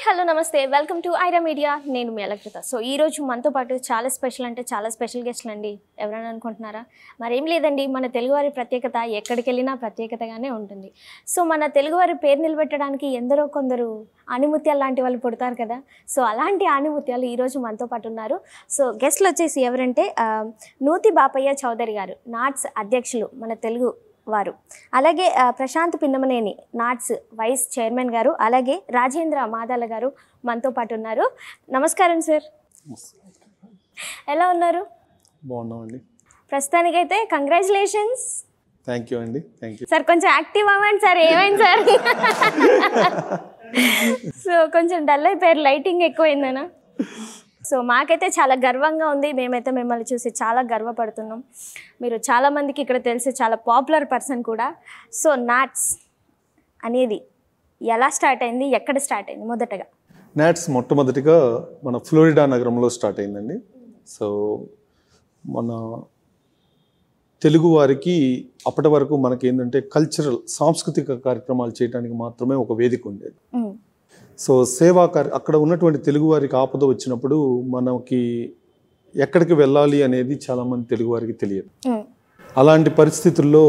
Hello నమస్తే welcome to ఐరా media నేను మీ అలకృత so ఈ రోజు మనతో పాటు చాలా స్పెషల్ అంటే చాలా స్పెషల్ గెస్ట్లు అండి ఎవరైనా అనుకుంటున్నారా మరేం లేదండి మన తెలుగువారి ప్రత్యేకత ఎక్కడికి వెళ్ళినా ప్రత్యేకతగానే ఉంటుంది సో మన తెలుగువారి పేరు నిలబెట్టడానికి ఎందరో కొందరు ఆణిముత్యాలు లాంటి వాళ్ళు పుడతారు కదా సో అలాంటి ఆణిముత్యాలు ఈరోజు మనతో పాటు ఉన్నారు సో గెస్ట్లు వచ్చేసి ఎవరంటే ఆ, నూతి బాపయ్య చౌదరి గారు నాట్స్ అధ్యక్షులు మన తెలుగు వారు అలాగే ఆ, Prashant Pinnamaneni NATS vice chairman గారు అలాగే రాజేంద్ర మాదాల గారు మనతో పాటు ఉన్నారు నమస్కారం సార్ ఎలా ఉన్నారు బాగున్నామండి ప్రస్తుతానికైతే కంగ్రాచులేషన్స్ థ్యాంక్ యూ అండి థ్యాంక్ యూ సార్ కొంచెం యాక్టివ్ అవ్వండి సార్ ఏమైంది సార్ సో కొంచెం డల్ అయిపోయారు లైటింగ్ ఎక్కువైందనా సో మాకైతే చాలా గర్వంగా ఉంది మేమైతే మిమ్మల్ని చూసి చాలా గర్వపడుతున్నాం మీరు చాలా మందికి ఇక్కడ తెలిసి చాలా పాపులర్ పర్సన్ కూడా సో నాట్స్ అనేది ఎలా స్టార్ట్ అయింది ఎక్కడ స్టార్ట్ అయింది మొదటగా నాట్స్ మొట్టమొదటిగా మన ఫ్లోరిడా నగరంలో స్టార్ట్ అయిందండి సో మన తెలుగు వారికి అప్పటి వరకు మనకి ఏంటంటే కల్చరల్ సాంస్కృతిక కార్యక్రమాలు చేయడానికి మాత్రమే ఒక వేదిక ఉండేది ఉమ్, సో సేవా కార్య అక్కడ ఉన్నటువంటి తెలుగు వారికి ఆపద వచ్చినప్పుడు మనకి ఎక్కడికి వెళ్ళాలి అనేది చాలామంది తెలుగు వారికి తెలియదు ఉమ్, అలాంటి పరిస్థితుల్లో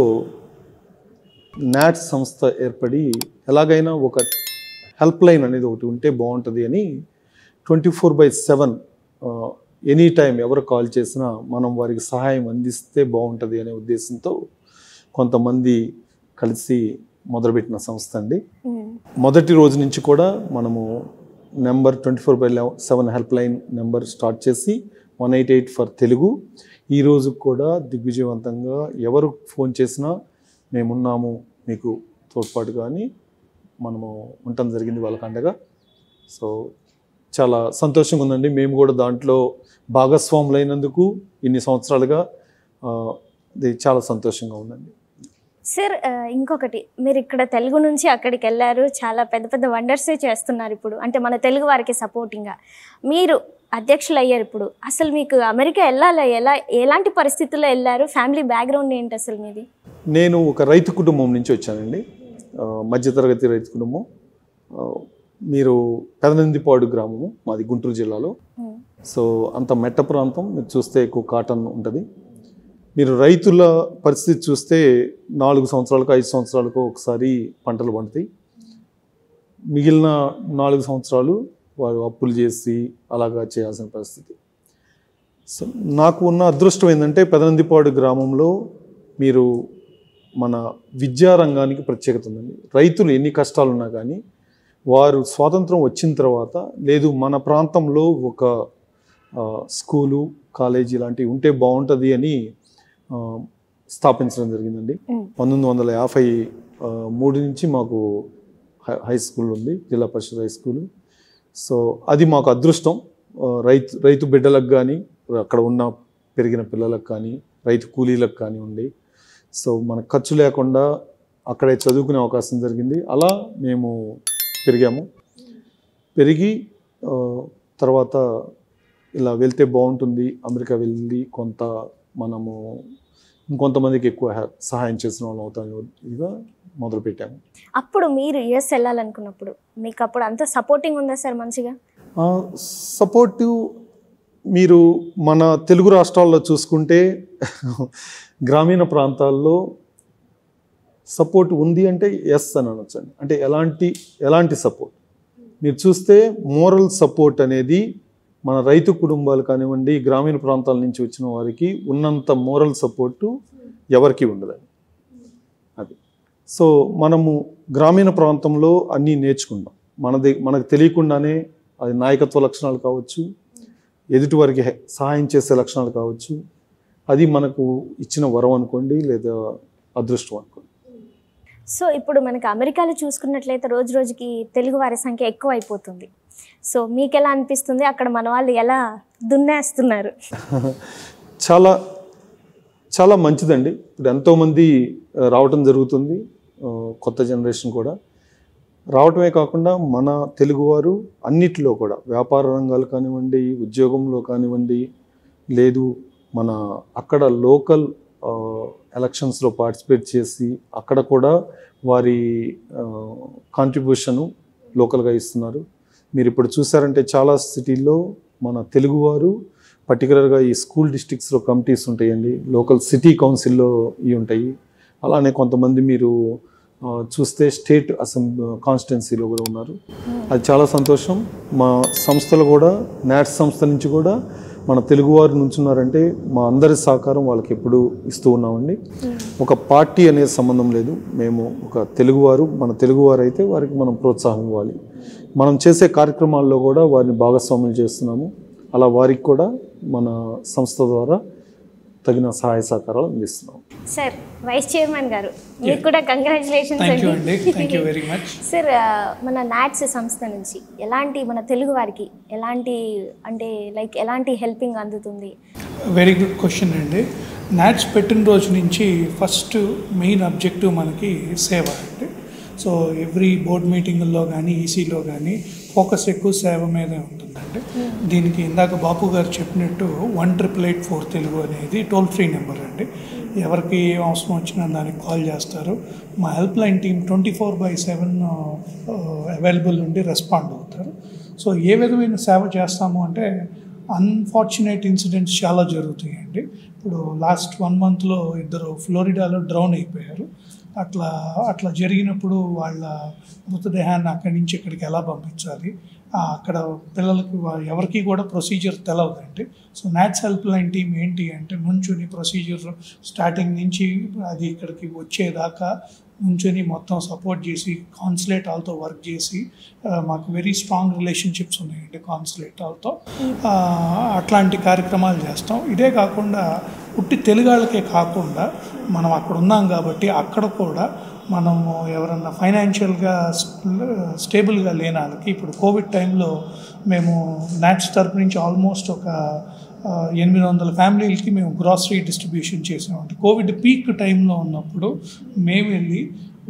నాట్స్ సంస్థ ఏర్పడి ఎలాగైనా ఒక హెల్ప్ లైన్ అనేది ఒకటి ఉంటే బాగుంటుంది అని twenty four by seven any time ఎవరు కాల్ చేసినా మనం వారికి సహాయం అందిస్తే బాగుంటుంది అనే ఉద్దేశంతో కొంతమంది కలిసి మొదలుపెట్టిన సంస్థ అండి ఉమ్, మొదటి రోజు నుంచి కూడా మనము number twenty four by seven help line number start చేసి one eight eight for Telugu ఈ రోజు కూడా దిగ్విజయవంతంగా ఎవరు ఫోన్ చేసినా మేమున్నాము మీకు తోడ్పాటు కానీ మనము ఉండటం జరిగింది వాళ్ళకి అండగా సో చాలా సంతోషంగా ఉందండి మేము కూడా దాంట్లో భాగస్వాములైనందుకు ఇన్ని సంవత్సరాలుగా ఆ, ఇది చాలా సంతోషంగా ఉందండి సార్ ఆ, ఇంకొకటి మీరు ఇక్కడ తెలుగు నుంచి అక్కడికి వెళ్ళారు చాలా పెద్ద పెద్ద వండర్సే చేస్తున్నారు ఇప్పుడు అంటే మన తెలుగు వారికి సపోర్టింగ్గా మీరు అధ్యక్షులు అయ్యారు ఇప్పుడు అసలు మీకు అమెరికా వెళ్ళాలి ఎలా ఎలాంటి పరిస్థితుల్లో వెళ్ళారు ఫ్యామిలీ బ్యాక్గ్రౌండ్ ఏంటి అసలు మీది నేను ఒక రైతు కుటుంబం నుంచి వచ్చానండి ఆ, మధ్యతరగతి రైతు కుటుంబం ఆ, మీరు పెదనందిపాడు గ్రామము మాది గుంటూరు జిల్లాలో ఉమ్, సో అంత మెట్ట ప్రాంతం మీరు చూస్తే ఎక్కువ కాటన్ ఉంటుంది మీరు రైతుల పరిస్థితి చూస్తే నాలుగు సంవత్సరాలకు ఐదు సంవత్సరాలకు ఒకసారి పంటలు పండుతాయి మిగిలిన నాలుగు సంవత్సరాలు వారు అప్పులు చేసి అలాగా చేయాల్సిన పరిస్థితి సో నాకు ఉన్న అదృష్టం ఏంటంటే పెదనందిపాడు గ్రామంలో మీరు మన విద్యా రంగానికి ప్రత్యేకత ఉందండి రైతులు ఎన్ని కష్టాలు ఉన్నా కానీ వారు స్వాతంత్రం వచ్చిన తర్వాత లేదు మన ప్రాంతంలో ఒక ఆ, స్కూలు కాలేజీ లాంటివి ఉంటే బాగుంటుంది అని ఆ, స్థాపించడం జరిగిందండి ఉమ్, పంతొమ్మిది వందల యాభై ఆ, మూడు నుంచి మాకు హై- హై స్కూల్ ఉంది జిల్లా పరిషత్ హై స్కూల్ సో అది మాకు అదృష్టం ఆ, రైతు రైతు బిడ్డలకు కానీ అక్కడ ఉన్న పెరిగిన పిల్లలకు కానీ రైతు కూలీలకు కానివ్వండి సో మనకు ఖర్చు లేకుండా అక్కడే చదువుకునే అవకాశం జరిగింది అలా మేము పెరిగాము పెరిగి ఆ, తర్వాత ఇలా వెళ్తే బాగుంటుంది అమెరికా వెళ్ళి కొంత మనము ఇంకొంతమందికి ఎక్కువ హె- సహాయం చేసిన వాళ్ళు అవుతాం ఇదిగా మొదలుపెట్టాము అప్పుడు మీరు యుఎస్ వెళ్ళాలనుకున్నప్పుడు మీకు అప్పుడు అంత సపోర్టింగ్ ఉందా సార్ మంచిగా సపోర్టివ్ మీరు మన తెలుగు రాష్ట్రాల్లో చూసుకుంటే గ్రామీణ ప్రాంతాల్లో సపోర్ట్ ఉంది అంటే ఎస్ అని అనొచ్చండి అంటే ఎలాంటి ఎలాంటి సపోర్ట్ మీరు చూస్తే మోరల్ సపోర్ట్ అనేది మన రైతు కుటుంబాలు కానివ్వండి గ్రామీణ ప్రాంతాల నుంచి వచ్చిన వారికి ఉన్నంత మోరల్ సపోర్టు ఎవరికి ఉండదండి అది సో మనము గ్రామీణ ప్రాంతంలో అన్నీ నేర్చుకుంటాం మనది మనకు తెలియకుండానే అది నాయకత్వ లక్షణాలు కావచ్చు ఎదుటి వారికి హె- సహాయం చేసే లక్షణాలు కావచ్చు అది మనకు ఇచ్చిన వరం అనుకోండి లేదా అదృష్టం అనుకోండి సో ఇప్పుడు మనకి అమెరికాలో చూసుకున్నట్లయితే రోజు రోజుకి తెలుగు వారి సంఖ్య ఎక్కువ అయిపోతుంది సో మీకు ఎలా అనిపిస్తుంది అక్కడ మన వాళ్ళు ఎలా దున్నేస్తున్నారు చాలా చాలా మంచిదండి ఇప్పుడు ఎంతోమంది ఆ, రావటం జరుగుతుంది ఆ, కొత్త జనరేషన్ కూడా రావటమే కాకుండా మన తెలుగువారు అన్నిటిలో కూడా వ్యాపార రంగాలు కానివ్వండి ఉద్యోగంలో కానివ్వండి లేదు మన అక్కడ లోకల్ ఎలక్షన్స్లో పార్టిసిపేట్ చేసి అక్కడ కూడా వారి కాంట్రిబ్యూషను లోకల్గా ఇస్తున్నారు మీరు ఇప్పుడు చూసారంటే చాలా సిటీల్లో మన తెలుగువారు పర్టికులర్గా ఈ స్కూల్ డిస్ట్రిక్ట్స్లో కమిటీస్ ఉంటాయండి లోకల్ సిటీ కౌన్సిల్లో ఇవి ఉంటాయి అలానే కొంతమంది మీరు ఆ, చూస్తే స్టేట్ అసెంబ్లీ కాన్స్టిట్యున్సీలో కూడా ఉన్నారు అది చాలా సంతోషం మా సంస్థలు కూడా నాట్స్ సంస్థ నుంచి కూడా మన తెలుగువారు నుంచున్నారంటే మా అందరి సహకారం వాళ్ళకి ఎప్పుడు ఇస్తూ ఉన్నామండి ఒక పార్టీ అనేది సంబంధం లేదు మేము ఒక తెలుగువారు మన తెలుగువారు అయితే వారికి మనం ప్రోత్సాహం ఇవ్వాలి మనం చేసే కార్యక్రమాల్లో కూడా వారిని భాగస్వాములు చేస్తున్నాము అలా వారికి కూడా మన సంస్థ ద్వారా తగిన సహాయ సహకారాలు అందిస్తున్నాం సార్ వైస్ చైర్మన్ గారు మీకు కూడా కంగ్రాచులేషన్స్ థ్యాంక్ యూ అండి thank you very much sir ఆ, మన నాట్స్ సంస్థ నుంచి ఎలాంటి మన తెలుగు వారికి ఎలాంటి అంటే లైక్ ఎలాంటి హెల్పింగ్ అందుతుంది వెరీ గుడ్ క్వశ్చన్ అండి నాట్స్ పెట్టిన రోజు నుంచి ఫస్ట్ మెయిన్ అబ్జెక్టివ్ మనకి సేవ అండి సో ఎవ్రీ బోర్డ్ మీటింగుల్లో కానీ ఈసీలో కానీ ఫోకస్ ఎక్కువ సేవ మీదే ఉంటుందండి దీనికి ఇందాక బాపు గారు చెప్పినట్టు one triple eight four Telugu అనేది టోల్ ఫ్రీ నెంబర్ అండి ఎవరికి ఏ అవసరం వచ్చినా దానికి కాల్ చేస్తారు మా help line team twenty four by seven available నుండి రెస్పాండ్ అవుతారు సో ఏ విధమైన సేవ చేస్తాము అంటే అన్ఫార్చునేట్ ఇన్సిడెంట్స్ చాలా జరుగుతాయండి ఇప్పుడు లాస్ట్ వన్ మంత్లో ఇద్దరు ఫ్లోరిడాలో డ్రౌన్ అయిపోయారు అట్లా అట్లా జరిగినప్పుడు వాళ్ళ మృతదేహాన్ని అక్కడి నుంచి ఇక్కడికి ఎలా పంపించాలి ఆ, అక్కడ పిల్లలకి వా- ఎవరికి కూడా ప్రొసీజర్ తెలవదండి so NATS help line team ఏంటి అంటే నుంచుని ప్రొసీజర్ స్టార్టింగ్ నుంచి అది ఇక్కడికి వచ్చేదాకా నుంచుని మొత్తం సపోర్ట్ చేసి కాన్సులేట్ వాళ్ళతో వర్క్ చేసి ఆ, మాకు వెరీ స్ట్రాంగ్ రిలేషన్షిప్స్ ఉన్నాయండి కాన్సులేట్ వాళ్ళతో ఆ, అట్లాంటి కార్యక్రమాలు చేస్తాం ఇదే కాకుండా ఉట్టి తెలుగాళ్ళకే కాకుండా మనం అక్కడ ఉన్నాం కాబట్టి అక్కడ కూడా మనము ఎవరన్నా ఫైనాన్షియల్గా స్టేబుల్గా లేని వాళ్ళకి ఇప్పుడు కోవిడ్ టైంలో మేము నాట్స్ తరపు నుంచి ఆల్మోస్ట్ ఒక ఆ, ఎనిమిది వందల ఫ్యామిలీలకి మేము గ్రాసరీ డిస్ట్రిబ్యూషన్ చేసామండి కోవిడ్ పీక్ టైంలో ఉన్నప్పుడు మేము వెళ్ళి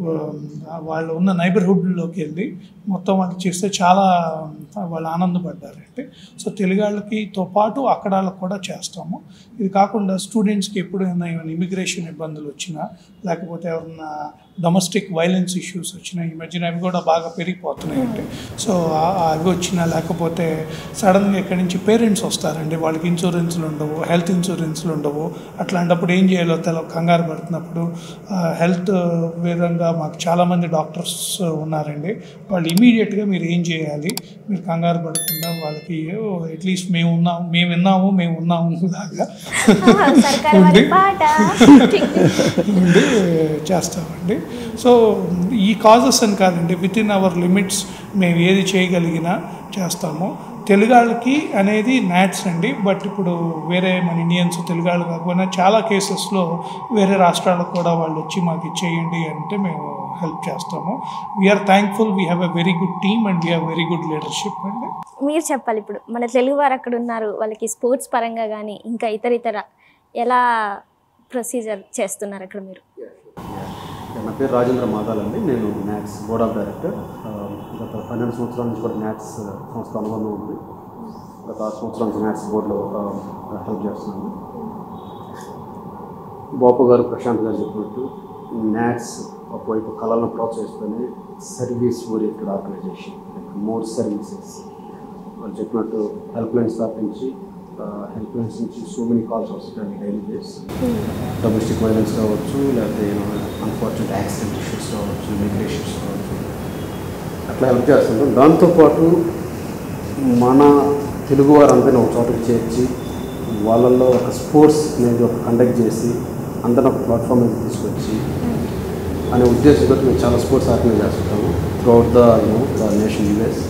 ఆ, వాళ్ళు ఉన్న నైబర్హుడ్లోకి వెళ్ళి మొత్తం వాళ్ళకి చేస్తే చాలా వాళ్ళు ఆనందపడ్డారంటే సో తెలుగు వాళ్ళకితో పాటు అక్కడ వాళ్ళకి కూడా చేస్తాము ఇది కాకుండా స్టూడెంట్స్కి ఎప్పుడైనా ఏమైనా ఇమిగ్రేషన్ ఇబ్బందులు వచ్చినా లేకపోతే ఎవరన్నా డొమెస్టిక్ వైలెన్స్ ఇష్యూస్ వచ్చినా ఈ మధ్యన అవి కూడా బాగా పెరిగిపోతున్నాయండి సో ఆ- ఆ అవి వచ్చినా లేకపోతే సడన్గా ఇక్కడి నుంచి పేరెంట్స్ వస్తారండి వాళ్ళకి ఇన్సూరెన్స్లు ఉండవు హెల్త్ ఇన్సూరెన్స్లు ఉండవు అట్లాంటప్పుడు ఏం చేయాలో తెల కంగారు పడుతున్నప్పుడు హెల్త్ విధంగా మాకు చాలామంది డాక్టర్స్ ఉన్నారండి వాళ్ళు ఇమీడియట్గా మీరు ఏం చేయాలి మీరు కంగారు పడకుండా వాళ్ళకి అట్లీస్ట్ మేము ఉన్నాము మేము విన్నాము మేము ఉన్నాము లాగా సర్కార్ వారి పాట ఉండి చేస్తామండి సో ఈ కాజెస్ అని కాదండి విత్ ఇన్ అవర్ లిమిట్స్ మేము ఏది చేయగలిగినా చేస్తాము తెలుగాళ్ళకి అనేది నాట్స్ అండి బట్ ఇప్పుడు వేరే మన ఇండియన్స్ తెలుగాళ్ళు కాకపోయినా చాలా కేసెస్లో వేరే రాష్ట్రాలకు కూడా వాళ్ళు వచ్చి మాకు ఇచ్చేయండి అంటే మేము హెల్ప్ చేస్తాము we are thankful we have a very good team and we have very good leadership అండి మీరు చెప్పాలి ఇప్పుడు మన తెలుగు వారు అక్కడ ఉన్నారు వాళ్ళకి స్పోర్ట్స్ పరంగా కానీ ఇంకా ఇతర ఇతర ఎలా ప్రొసీజర్ చేస్తున్నారు అక్కడ మీరు నా పేరు రాజేంద్ర మాదాల్ అండి నేను న్యాట్స్ బోర్డ్ ఆఫ్ డైరెక్టర్ ఆ, గత పన్నెండు సంవత్సరాల నుంచి కూడా న్యాట్స్ సంస్థ అనుబంధం ఉంది గత ఆరు సంవత్సరాల నుంచి న్యాట్స్ బోర్డులో హెల్ప్ చేస్తున్నాను బాపు గారు ప్రశాంత్ గారు చెప్పినట్టు న్యాట్స్ ఒకవైపు కళలను ప్రోత్సహిస్తూనే service oriented organization more services వాళ్ళు చెప్పినట్టు హెల్ప్ లైన్ స్థాపించి హెల్ప్ లైన్స్ నుంచి సో మెనీ కాల్స్ వస్తాయి డైలీ బేస్ డొమెస్టిక్ వైలెన్స్ కావచ్చు లేకపోతే అన్ఫార్చునేట్ యాక్సిడెంట్ ఇష్యూస్ కావచ్చు ఇమిగ్రేషన్స్ కావచ్చు అట్లా హెల్ప్ చేస్తుంటాం దాంతోపాటు మన తెలుగు వారందరినీ ఒక చోటకి చేర్చి వాళ్ళల్లో ఒక స్పోర్ట్స్ అనేది ఒక కండక్ట్ చేసి అందరిని ఒక ప్లాట్ఫామ్ మీద తీసుకొచ్చి అనే ఉద్దేశంతో మేము చాలా స్పోర్ట్స్ ఆర్గనైజ్ చేస్తుంటాము throughout the you know the nation US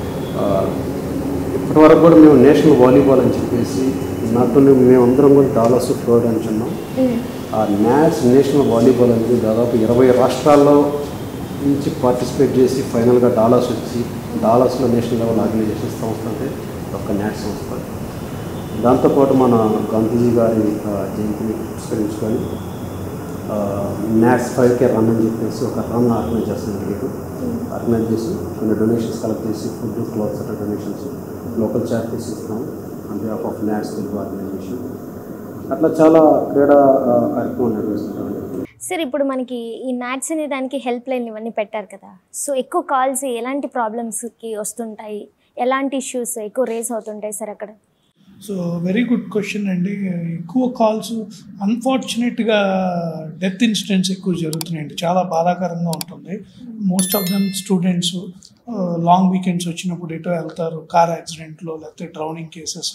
ఇప్పటి వరకు కూడా మేము నేషనల్ వాలీబాల్ అని చెప్పేసి నాతో మేమందరం కూడా డాలర్స్ ఫ్లోరిడా నుంచి ఉన్నాం ఆ న్యాట్స్ నేషనల్ వాలీబాల్ అనేది దాదాపు ఇరవై రాష్ట్రాల్లో నుంచి పార్టిసిపేట్ చేసి ఫైనల్గా డాలర్స్ వచ్చి డాలర్స్లో నేషనల్ లెవెల్ ఆర్గనైజేషన్ సంస్థ అంటే ఒక న్యాట్ సంస్థ దాంతోపాటు మన గాంధీజీ గారి ఆ, జయంతిని పురస్కరించుకొని న్యాట్స్ ఫైవ్ కే రన్ అని చెప్పేసి ఒక రన్ ఆర్గనైజ్ చేస్తుంది మీరు ఆర్గనైజ్ చేసి కొన్ని డొనేషన్స్ కలెక్ట్ చేసి ఫుడ్ క్లాత్స్ అట్లా డొనేషన్స్ లోకల్ చారిటీస్ ఇస్తున్నాం on behalf of NATS Telugu organization అట్లా చాలా క్రీడా ఆ, కార్యక్రమాలు నిర్వహిస్తుంటామండి సార్ ఇప్పుడు మనకి ఈ నాట్స్ అనే దానికి హెల్ప్ లైన్ ఇవన్నీ పెట్టారు కదా సో ఎక్కువ కాల్స్ ఎలాంటి ప్రాబ్లమ్స్కి వస్తుంటాయి ఎలాంటి ఇష్యూస్ ఎక్కువ రేస్ అవుతుంటాయి సార్ అక్కడ సో వెరీ గుడ్ క్వశ్చన్ అండి ఎక్కువ కాల్స్ అన్ఫార్చునేట్గా డెత్ ఇన్సిడెంట్స్ ఎక్కువ జరుగుతున్నాయండి చాలా బాధాకరంగా ఉంటుంది most of the students long weekends వచ్చినప్పుడు ఎటో వెళ్తారు కార్ యాక్సిడెంట్లో లేకపోతే డ్రౌనింగ్ కేసెస్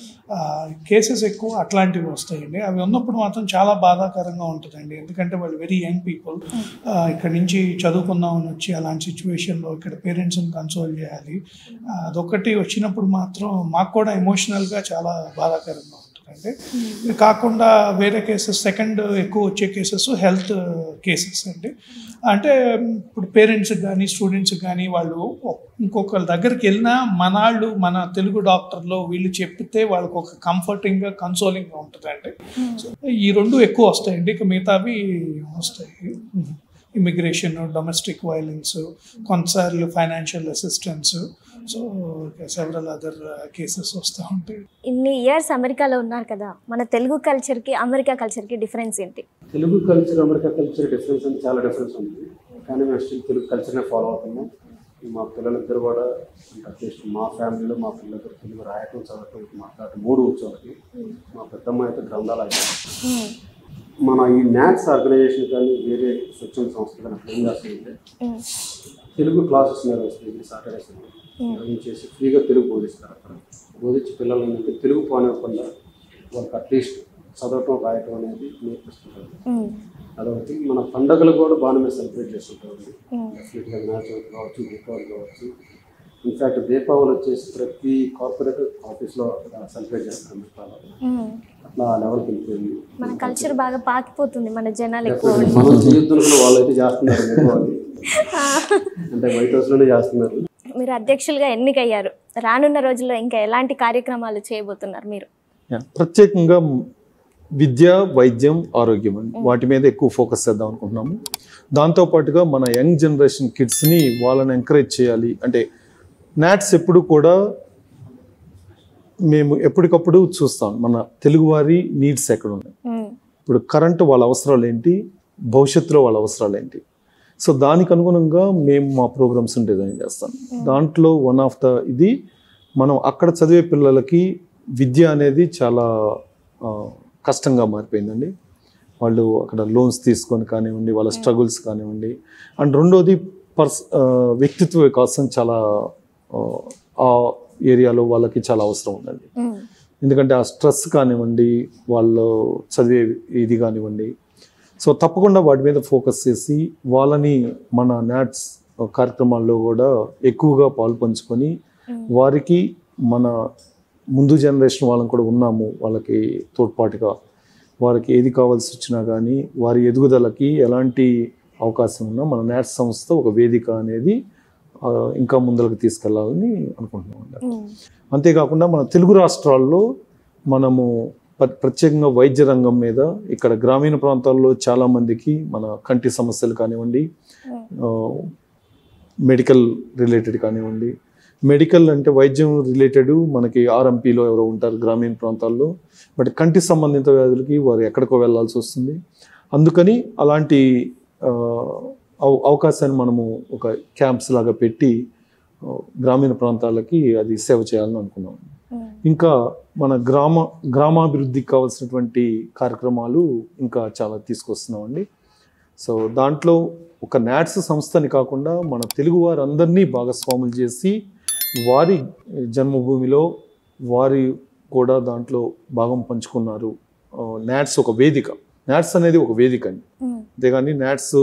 కేసెస్ ఎక్కువ అట్లాంటివి వస్తాయండి అవి ఉన్నప్పుడు మాత్రం చాలా బాధాకరంగా ఉంటుందండి ఎందుకంటే వాళ్ళు వెరీ యంగ్ పీపుల్ ఇక్కడ నుంచి చదువుకుందామని వచ్చి అలాంటి సిచ్యువేషన్లో ఇక్కడ పేరెంట్స్ని కన్సోల్ చేయాలి ఆ, అదొకటి వచ్చినప్పుడు మాత్రం మాకు కూడా ఎమోషనల్గా చాలా బాధాకరంగా ఉంటుందండి ఇది కాకుండా వేరే కేసెస్ సెకండ్ ఎక్కువ వచ్చే కేసెస్ హెల్త్ కేసెస్ అండి అంటే ఇప్పుడు పేరెంట్స్కి కానీ స్టూడెంట్స్కి కానీ వాళ్ళు ఇంకొకరి దగ్గరికి వెళ్ళినా మనాళ్ళు మన తెలుగు డాక్టర్లు వీళ్ళు చెప్తే వాళ్ళకి ఒక కంఫర్టింగ్గా కన్సోలింగ్గా ఉంటుందండి సో ఈ రెండు ఎక్కువ వస్తాయండి ఇక మిగతావి వస్తాయి ఇమిగ్రేషన్ డొమెస్టిక్ వైలెన్స్ కొన్నిసార్లు financial assistance so several other cases వస్తూ ఉంటాయి ఇన్ని ఇయర్స్ అమెరికాలో ఉన్నారు కదా మన తెలుగు కల్చర్కి అమెరికా కల్చర్కి డిఫరెన్స్ ఏంటి Telugu culture America culture difference అని చాలా డిఫరెన్స్ ఉంది కానీ మేము స్టిల్ తెలుగు కల్చర్నే ఫాలో అవుతున్నాం మా పిల్లలిద్దరు కూడా అట్లీస్ట్ మా ఫ్యామిలీలో మా పిల్లలిద్దరు తెలుగు రాయటం చదవటం మాట్లాడటం మూడు వచ్చేవాళ్ళకి మా పెద్దమ్మ అయితే గ్రంథాలు అయిపోయింది మన ఈ మ్యాథ్స్ ఆర్గనైజేషన్ కానీ వేరే స్వచ్ఛంద సంస్థ కానీ అక్కడ ఏం చేస్తుందంటే తెలుగు క్లాసెస్ నిర్వహిస్తుంది సాటర్డే సండే నిర్వహించేసి ఫ్రీగా తెలుగు బోధిస్తారు అక్కడ బోధించి పిల్లలు ఏంటంటే తెలుగు పోనివ్వకుండా వాళ్ళకి అట్లీస్ట్ చదవటం రాయటం అనేది నేర్పిస్తుంటారు అదొకటి మన పండుగలు కూడా బాగానే మేము సెలబ్రేట్ చేస్తుంటాం డెఫినెట్గా వినాయక చవితి కావచ్చు దీపావళి కావచ్చు ఇన్ఫ్యాక్ట్ దీపావళి వచ్చేసి ప్రతి కార్పొరేట్ ఆఫీస్లో సెలబ్రేట్ చేస్తారు అమెరికాలో అట్లా ఆ లెవెల్కి వెళ్ళిపోయింది మన కల్చర్ బాగా పాకిపోతుంది మన జనాలు ఎక్కువ Definitely మనం చేయొద్దు అనుకున్న వాళ్ళు అయితే చేస్తున్నారు దీపావళి అంటే వైట్ హౌస్లోనే చేస్తున్నారు మీరు అధ్యక్షులుగా ఎన్నికయ్యారు రానున్న రోజుల్లో ఇంకా ఎలాంటి కార్యక్రమాలు చేయబోతున్నారు మీరు యా, ప్రత్యేకంగా విద్య వైద్యం ఆరోగ్యం అండి వాటి మీద ఎక్కువ ఫోకస్ చేద్దాం అనుకుంటున్నాము దాంతోపాటుగా మన యంగ్ జనరేషన్ కిడ్స్ని వాళ్ళని ఎంకరేజ్ చేయాలి అంటే నాట్స్ ఎప్పుడు కూడా మేము ఎప్పటికప్పుడు చూస్తాం మన తెలుగువారి నీడ్స్ ఎక్కడ ఉన్నాయి ఉమ్, ఇప్పుడు కరెంటు వాళ్ళ అవసరాలు ఏంటి భవిష్యత్తులో వాళ్ళ అవసరాలు ఏంటి సో దానికి అనుగుణంగా మేము మా ప్రోగ్రామ్స్ డిజైన్ చేస్తాం దాంట్లో వన్ ఆఫ్ ద ఇది మనం అక్కడ చదివే పిల్లలకి విద్య అనేది చాలా ఆ, కష్టంగా మారిపోయిందండి వాళ్ళు అక్కడ లోన్స్ తీసుకొని కానివ్వండి వాళ్ళ స్ట్రగుల్స్ కానివ్వండి అండ్ రెండోది పర్స్ ఆ, వ్యక్తిత్వ వికాసం చాలా ఆ, ఆ ఏరియాలో వాళ్ళకి చాలా అవసరం ఉందండి ఉమ్, ఎందుకంటే ఆ స్ట్రెస్ కానివ్వండి వాళ్ళు చదివే ఇది కానివ్వండి సో తప్పకుండా వాటి మీద ఫోకస్ చేసి వాళ్ళని మన నాట్స్ కార్యక్రమాల్లో కూడా ఎక్కువగా పాల్పంచుకొని వారికి మన ముందు జనరేషన్ వాళ్ళని కూడా ఉన్నాము వాళ్ళకి తోడ్పాటుగా వారికి ఏది కావాల్సి వచ్చినా కానీ వారి ఎదుగుదలకి ఎలాంటి అవకాశం ఉన్నా మన నాట్స్ సంస్థ ఒక వేదిక అనేది ఆ, ఇంకా ముందరకు తీసుకెళ్లాలని అనుకుంటున్నాం ఉమ్, అంతేకాకుండా మన తెలుగు రాష్ట్రాల్లో మనము ప్ర- ప్రత్యేకంగా వైద్య రంగం మీద ఇక్కడ గ్రామీణ ప్రాంతాల్లో చాలా మందికి మన కంటి సమస్యలు కానివ్వండి ఆ, మెడికల్ రిలేటెడ్ కానివ్వండి మెడికల్ అంటే వైద్యం రిలేటెడ్ మనకి ఆర్ఎంపీలో ఎవరో ఉంటారు గ్రామీణ ప్రాంతాల్లో బట్ కంటి సంబంధిత వ్యాధులకి వారు ఎక్కడికో వెళ్ళాల్సి వస్తుంది అందుకని అలాంటి ఆ, అవ- అవకాశాన్ని మనము ఒక క్యాంప్స్ లాగా పెట్టి ఆ, గ్రామీణ ప్రాంతాలకి అది సేవ చేయాలని అనుకున్నాం ఉమ్, ఇంకా మన గ్రామ గ్రామాభివృద్ధికి కావాల్సినటువంటి కార్యక్రమాలు ఇంకా చాలా తీసుకొస్తున్నామండి సో దాంట్లో ఒక నాట్స్ సంస్థని కాకుండా మన తెలుగు వారందరినీ భాగస్వాములు చేసి వారి జన్మభూమిలో వారి కూడా దాంట్లో భాగం పంచుకున్నారు నాట్స్ ఒక వేదిక నాట్స్ అనేది ఒక వేదిక అండి ఉమ్, అంతేగాని నాట్స్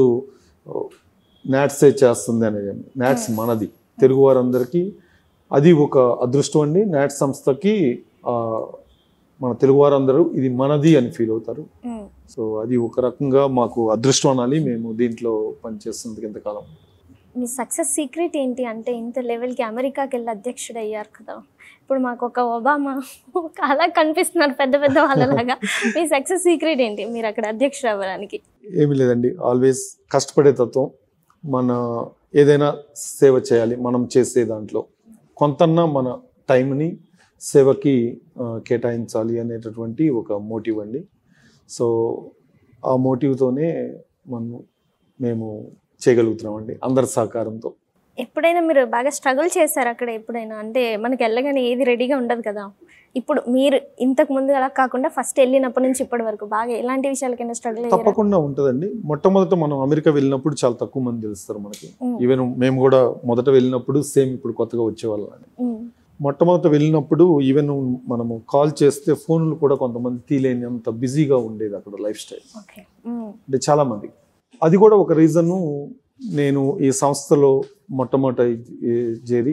నాట్సే చేస్తుంది అనేది నాట్స్ మనది తెలుగు వారందరికీ అది ఒక అదృష్టం అండి నాట్స్ సంస్థకి ఆ, మన తెలుగు వారందరూ ఇది మనది అని ఫీల్ అవుతారు ఉమ్. సో అది ఒక రకంగా మాకు అదృష్టం అనాలి మేము దీంట్లో పనిచేస్తుంది ఇంతకాలం మీ సక్సెస్ సీక్రెట్ ఏంటి అంటే ఇంత లెవెల్కి అమెరికాకి వెళ్ళి అధ్యక్షుడు అయ్యారు కదా ఇప్పుడు మాకు ఒక ఒబామా ఒక అలా కనిపిస్తున్నారు పెద్ద పెద్ద వాళ్ళలాగా మీ సక్సెస్ సీక్రెట్ ఏంటి మీరు అక్కడ అధ్యక్షుడు అవ్వడానికి ఏమీ లేదండి ఆల్వేస్ కష్టపడే తత్వం మన ఏదైనా సేవ చేయాలి మనం చేసే దాంట్లో కొంతన్నా మన టైంని సేవకి ఆ, కేటాయించాలి అనేటటువంటి ఒక మోటివ్ అండి సో ఆ మోటివ్తోనే మనం మేము చేయగలుగుతున్నామండి అందరి సహకారంతో ఎప్పుడైనా మీరు బాగా స్ట్రగుల్ చేశారు అక్కడ ఎప్పుడైనా అంటే మనకి వెళ్ళగానే ఏది రెడీగా ఉండదు కదా ఇప్పుడు మీరు ఇంతకు ముందు అలా కాకుండా ఫస్ట్ వెళ్ళినప్పటి నుంచి ఇప్పటి వరకు బాగా ఎలాంటి విషయాలకైనా స్ట్రగుల్ అయ్యారా తప్పకుండా ఉంటుందండి మొట్టమొదట మనం అమెరికా వెళ్ళినప్పుడు చాలా తక్కువ మంది తెలుస్తారు మనకి Mm. ఈవెన్ మేము కూడా మొదట వెళ్ళినప్పుడు సేమ్ ఇప్పుడు కొత్తగా వచ్చేవాళ్ళం ఉమ్, మొట్టమొదట వెళ్ళినప్పుడు ఈవెన్ మనము కాల్ చేస్తే ఫోన్లు కూడా కొంతమంది తీలేని అంత బిజీగా ఉండేది అక్కడ లైఫ్ స్టైల్ ఓకే ఉమ్, అంటే చాలా మంది అది కూడా ఒక రీజను నేను ఈ సంస్థలో మొట్టమొదట ఈ- చేరి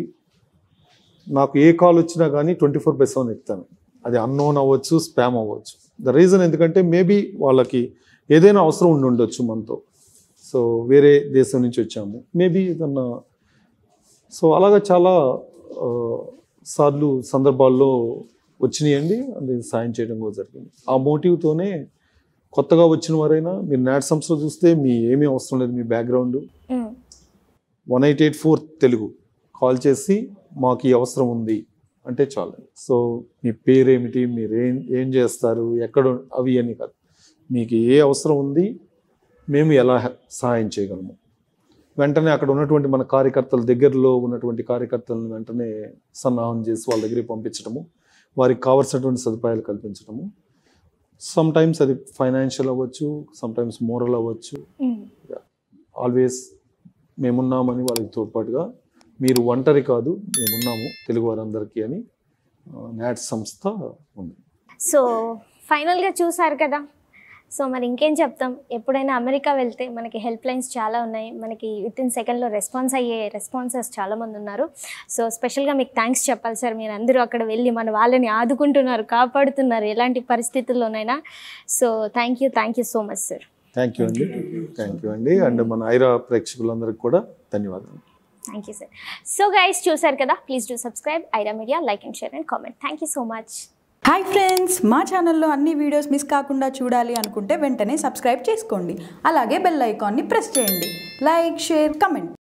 నాకు ఏ కాల్ వచ్చినా కానీ ట్వంటీ ఫోర్ బై సెవెన్ ఎత్తాను అది అన్నోన్ అవ్వచ్చు స్పామ్ అవ్వచ్చు ద రీజన్ ఎందుకంటే మేబీ వాళ్ళకి ఏదైనా అవసరం ఉండి ఉండొచ్చు మనతో సో వేరే దేశం నుంచి వచ్చాము మేబీ ఏదన్నా సో అలాగా చాలా ఆ, సార్లు సందర్భాల్లో వచ్చినాయండి అది సాయం చేయడం కూడా జరిగింది ఆ మోటివ్తోనే కొత్తగా వచ్చిన వారైనా మీరు నాట్ సంస్థలో చూస్తే మీ ఏమీ అవసరం లేదు మీ background um, one eight eight four Telugu call చేసి మాకు ఈ అవసరం ఉంది అంటే చాలు సో మీ పేరేమిటి మీరు ఏం ఏం చేస్తారు ఎక్కడ అవి అని కాదు మీకు ఏ అవసరం ఉంది మేము ఎలా హె- సహాయం చేయగలము వెంటనే అక్కడ ఉన్నటువంటి మన కార్యకర్తల దగ్గరలో ఉన్నటువంటి కార్యకర్తలను వెంటనే సన్నాహం చేసి వాళ్ళ దగ్గరికి పంపించడము వారికి కావలసినటువంటి సదుపాయాలు కల్పించడము సమ్ టైమ్స్ అది ఫైనాన్షియల్ అవ్వచ్చు సమ్ టైమ్స్ మోరల్ అవ్వచ్చు ఉమ్. ఆల్వేస్ మేమున్నామని వాళ్ళకి తోడ్పాటుగా మీరు ఒంటరి కాదు మేమున్నాము తెలుగు వారందరికీ అని నాట్ సంస్థ ఉంది సో ఫైనల్గా చూసారు కదా సో మరి ఇంకేం చెప్తాం ఎప్పుడైనా అమెరికా వెళ్తే మనకి హెల్ప్ లైన్స్ చాలా ఉన్నాయి మనకి విత్ ఇన్ సెకండ్లో రెస్పాన్స్ అయ్యే రెస్పాన్సెస్ చాలామంది ఉన్నారు సో స్పెషల్గా మీకు థ్యాంక్స్ చెప్పాలి సార్ మీరు అందరూ అక్కడ వెళ్ళి మన వాళ్ళని ఆదుకుంటున్నారు కాపాడుతున్నారు ఎలాంటి పరిస్థితుల్లోనైనా so thank you thank you so much sir thank you అండి థ్యాంక్ యూ అండి అండ్ మన ఐరా ప్రేక్షకులందరికీ కూడా ధన్యవాదాలు thank you sir so guys చూసారు కదా please do subscribe Aira media like and share and comment thank you so much hi friends మా ఛానల్లో అన్ని వీడియోస్ మిస్ కాకుండా చూడాలి అనుకుంటే వెంటనే సబ్స్క్రైబ్ చేసుకోండి అలాగే బెల్ ఐకాన్ని ప్రెస్ చేయండి లైక్ షేర్ కమెంట్